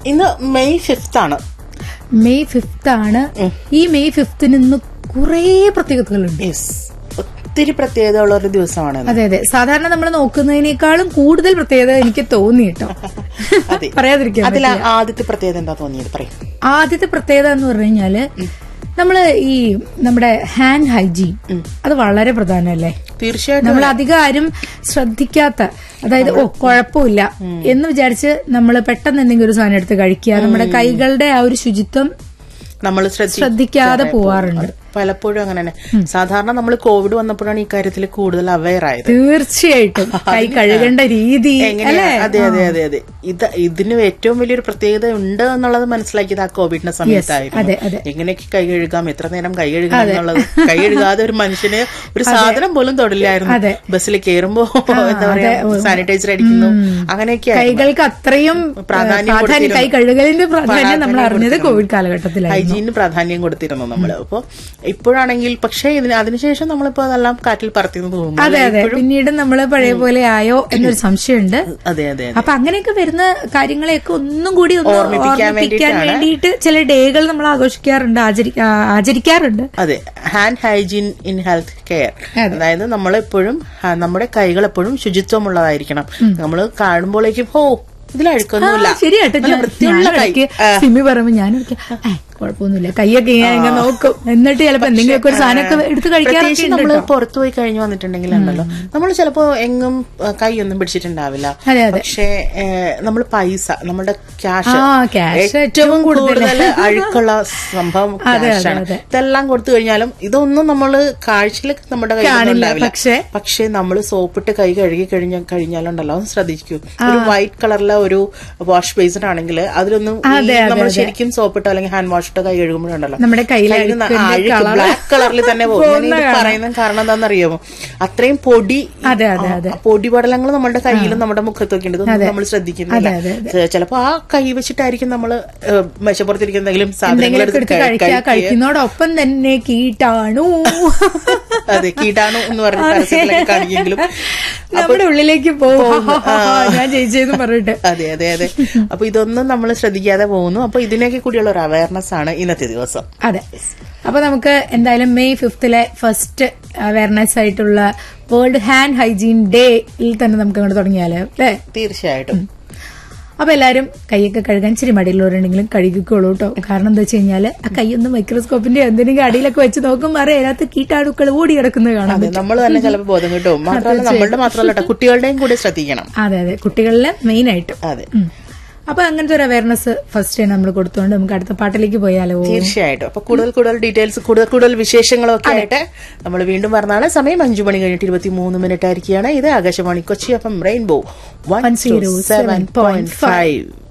ഇന്ന് May fifth ആണ് May fifth ആണ് ഈ മെയ് ഫിഫ്ത്തിന് ഇന്ന് കുറേ പ്രത്യേകതകളുണ്ട് യെസ് ഒത്തിരി പ്രത്യേകത ഉള്ള ഒരു ദിവസമാണ് ഇന്ന്. അതെ അതെ സാധാരണ നമ്മൾ നോക്കുന്നതിനേക്കാളും കൂടുതൽ പ്രത്യേകത എനിക്ക് തോന്നി കേട്ടോ അതെ പറയാതിരിക്കാൻ അതിൽ ആദ്യത്തെ പ്രത്യേകത എന്താ തോന്നിയത് പറയും ആദ്യത്തെ പ്രത്യേകത എന്ന് പറഞ്ഞു കഴിഞ്ഞാല് നമ്മള് ഈ നമ്മുടെ ഹാൻഡ് ഹൈജീൻ അത് വളരെ പ്രധാനമല്ലേ തീർച്ചയായിട്ടും നമ്മൾ അധികം ആരും ശ്രദ്ധിക്കാത്ത അതായത് ഓ കുഴപ്പമില്ല എന്ന് വിചാരിച്ച് നമ്മൾ പെട്ടെന്ന് എന്തെങ്കിലും ഒരു സാധനം എടുത്ത് കഴിക്കുക നമ്മുടെ കൈകളുടെ ആ ഒരു ശുചിത്വം നമ്മൾ ശ്രദ്ധിക്കാതെ പോവാറുണ്ട് പലപ്പോഴും അങ്ങനെ തന്നെ സാധാരണ നമ്മൾ കോവിഡ് വന്നപ്പോഴാണ് ഈ കാര്യത്തിൽ കൂടുതൽ അവയർ ആയത് തീർച്ചയായിട്ടും കൈ കഴുകേണ്ട രീതി എങ്ങനെയാ അതെ അതെ അതെ അതെ ഇത് ഇതിന് ഏറ്റവും വലിയൊരു പ്രത്യേകത ഉണ്ട് എന്നുള്ളത് മനസ്സിലാക്കിയത് ആ കോവിഡിന്റെ അതെ, സമയത്തായിരുന്നു അതെ. എങ്ങനെയൊക്കെ കൈ കഴുകാം എത്ര നേരം കൈ കഴുകാം എന്നുള്ളത് കൈ കഴുകാതെ ഒരു മനുഷ്യന് ഒരു സാധനം പോലും തൊടില്ലായിരുന്നു അതെ. ബസ്സിൽ കയറുമ്പോ എന്താ പറയാ സാനിറ്റൈസർ അടിക്കുന്നു അങ്ങനെയൊക്കെ കൈകൾക്ക് അത്രയും പ്രാധാന്യം പ്രാധാന്യം കൈ കഴുകലിന്റെ പ്രാധാന്യം നമ്മൾ അറിഞ്ഞത് കോവിഡ് കാലഘട്ടത്തിലായിരുന്നു ഹൈജീനിന് പ്രാധാന്യം കൊടുത്തിരുന്നു നമ്മള് അപ്പൊ ഇപ്പോഴാണെങ്കിൽ പക്ഷേ ഇതിന് അതിനുശേഷം നമ്മളിപ്പോ അതെല്ലാം കാറ്റിൽ പറത്തിന്ന് തോന്നുന്നു അതെ അതെ പിന്നീട് നമ്മൾ പഴയ പോലെ ആയോ എന്നൊരു സംശയമുണ്ട് അതെ അതെ അപ്പൊ അങ്ങനെയൊക്കെ വരുന്ന കാര്യങ്ങളെയൊക്കെ ഒന്നും കൂടി ഒന്ന് ഓർമ്മിപ്പിക്കാൻ ഓർമ്മിപ്പിക്കാൻ വേണ്ടിയിട്ടാണ്. വേണ്ടിയിട്ട് ചില ഡേകൾ നമ്മൾ ആഘോഷിക്കാറുണ്ട് ആചരി- ആ, ആചരിക്കാറുണ്ട് അതെ hand hygiene in health care അതായത് നമ്മളെപ്പോഴും ആ, നമ്മുടെ കൈകൾ എപ്പോഴും ശുചിത്വമുള്ളതായിരിക്കണം നമ്മൾ കാണുമ്പോഴേക്കും ഹോ ഇതിൽ അഴുക്കൊന്നുമില്ല ശരിയാട്ടോ നല്ല ഞാൻ വൃത്തിയുള്ള കൈ ഇടയ്ക്ക് സിമി പറയുമ്പോ ഞാൻ കുഴപ്പമൊന്നുമില്ല കൈയൊക്കെ ഞാൻ ഇങ്ങനെ നോക്കും എന്നിട്ട് ചിലപ്പോ എന്തെങ്കിലുമൊക്കെ ഒരു സാധനമൊക്കെ എടുത്ത് കഴിക്കാറൊക്കെ പ്രത്യേകിച്ച് ഉണ്ട് നമ്മൾ കേട്ടോ. പുറത്തു പോയി കഴിഞ്ഞു വന്നിട്ടുണ്ടെങ്കിൽ ഉണ്ടല്ലോ നമ്മൾ ചിലപ്പോ എങ്ങും ആ, കൈയൊന്നും പിടിച്ചിട്ടുണ്ടാവില്ല അതെ, അതെ. പക്ഷേ നമ്മൾ പൈസ നമ്മുടെ ക്യാഷ് ആ, cash ഏറ്റവും ഏറ്റവും കൂടുതൽ. കൂടുതൽ അഴുക്കുള്ള സംഭവം അതെ, cash അതെ, ആണ് അതെ. ഇതെല്ലാം കൊടുത്തു കഴിഞ്ഞാലും ഇതൊന്നും നമ്മൾ കാഴ്ചയിൽ നമ്മുടെ കയ്യിൽ കാണില്ല, ഉണ്ടാവില്ല പക്ഷേ- പക്ഷേ നമ്മൾ സോപ്പിട്ട് കൈ കഴുകി കഴിഞ്ഞ കഴിഞ്ഞാലുണ്ടല്ലോ ഒന്ന് ശ്രദ്ധിക്കൂ ഒരു വൈറ്റ് കളറിലെ ഒരു വാഷ് ബേസിൻ ആണെങ്കിൽ അതിലൊന്നും അതെ, അതെ, നമ്മൾ അതെ. ശരിക്കും സോപ്പിട്ടോ അല്ലെങ്കിൽ ഹാൻഡ് വാഷ് ഇട്ടോ കൈ കഴുകുമ്പോഴുണ്ടല്ലോ നമ്മുടെ കയ്യിലെ അഴുക്കിന്റെ colour ബ്ലാക്ക് കളറിൽ തന്നെ പോകും ഞാൻ ഇത് പറയുന്ന കാരണം എന്താണെന്നറിയാമോ അത്രയും പൊടി അതെ, അതെ, അതെ. ആ, പൊടി പടലങ്ങൾ നമ്മുടെ കയ്യിലും നമ്മുടെ മുഖത്തൊക്കെ ഉണ്ട് ഇതൊന്നും നമ്മൾ ശ്രദ്ധിക്കുന്നില്ല അതെ, അതെ, ചെ- ചിലപ്പോ ആ കൈ വെച്ചിട്ടായിരിക്കും നമ്മൾ മേശപ്പുറത്തിരിക്കുന്ന എന്തെങ്കിലും സാധനങ്ങൾ എന്തെങ്കിലുമൊക്കെ എടുത്ത് എടുത്ത് കഴി- കഴിക്കുക കഴിക്കുക. കഴിക്കുന്നതോടൊപ്പം തന്നെ കീട്ടാണു അതെ കീടാണു എന്ന് പറഞ്ഞ പരസ്യത്തിലൊക്കെ കാണിക്കെങ്കിലും നമ്മുടെ ഉള്ളിലേക്ക് പോകും ഞാൻ ജയിച്ചെന്ന് പറഞ്ഞിട്ട് അതെ അതെ അതെ അപ്പൊ ഇതൊന്നും നമ്മൾ ശ്രദ്ധിക്കാതെ പോകുന്നു അപ്പൊ ഇതിനൊക്കെ കൂടിയുള്ള ഒരു അവയർനെസ് ആണ് ഇന്നത്തെ ദിവസം അതെ അപ്പൊ നമുക്ക് എന്തായാലും മെയ് ഫിഫ്തിലെ ഫസ്റ്റ് അവയർനെസ് ആയിട്ടുള്ള വേൾഡ് ഹാൻഡ് ഹൈജീൻ ഡേയിൽ തന്നെ നമുക്ക് അങ്ങോട്ട് തുടങ്ങിയാലോ അല്ലേ തീർച്ചയായിട്ടും അപ്പൊ എല്ലാരും കൈയൊക്കെ കഴുകാൻ ഇച്ചിരി മടിയുള്ളവരുണ്ടെങ്കിലും കഴുകിക്കോളൂ കേട്ടോ കാരണം എന്താ വെച്ച് കഴിഞ്ഞാല് ആ കൈയൊന്ന് മൈക്രോസ്കോപ്പിന്റെ എന്തെങ്കിലും അടിയിലൊക്കെ വെച്ച് നോക്കുമ്പോൾ അറിയാം അതിനകത്ത് കീട്ടാണുക്കൾ ഓടി കിടക്കുന്നത് കാണാം അതെ നമ്മൾ തന്നെ ചിലപ്പോൾ ബോധം കിട്ടും മാത്രമല്ല നമ്മളുടെ മാത്രമല്ല കേട്ടോ കുട്ടികളുടെയും കൂടെ ശ്രദ്ധിക്കണം അതെ അതെ കുട്ടികളിലെ മെയിൻ ആയിട്ടും അതെ ഉം. അപ്പൊ അങ്ങനത്തെ ഒരു അവയർനെസ് ഫസ്റ്റ് നമ്മൾ കൊടുത്തുകൊണ്ട് നമുക്ക് അടുത്ത പാട്ടിലേക്ക് പോയാലോ തീർച്ചയായിട്ടും അപ്പൊ കൂടുതൽ കൂടുതൽ ഡീറ്റെയിൽസ് കൂടുതൽ കൂടുതൽ വിശേഷങ്ങളും ഒക്കെ ആയിട്ട് നമ്മൾ വീണ്ടും പറഞ്ഞാണ് സമയം അഞ്ചു മണി കഴിഞ്ഞിട്ട് ഇരുപത്തി മൂന്ന് മിനിറ്റ് ആയിരിക്കുകയാണ് ഇത് Akashvani Kochi F M rainbow one zero seven point five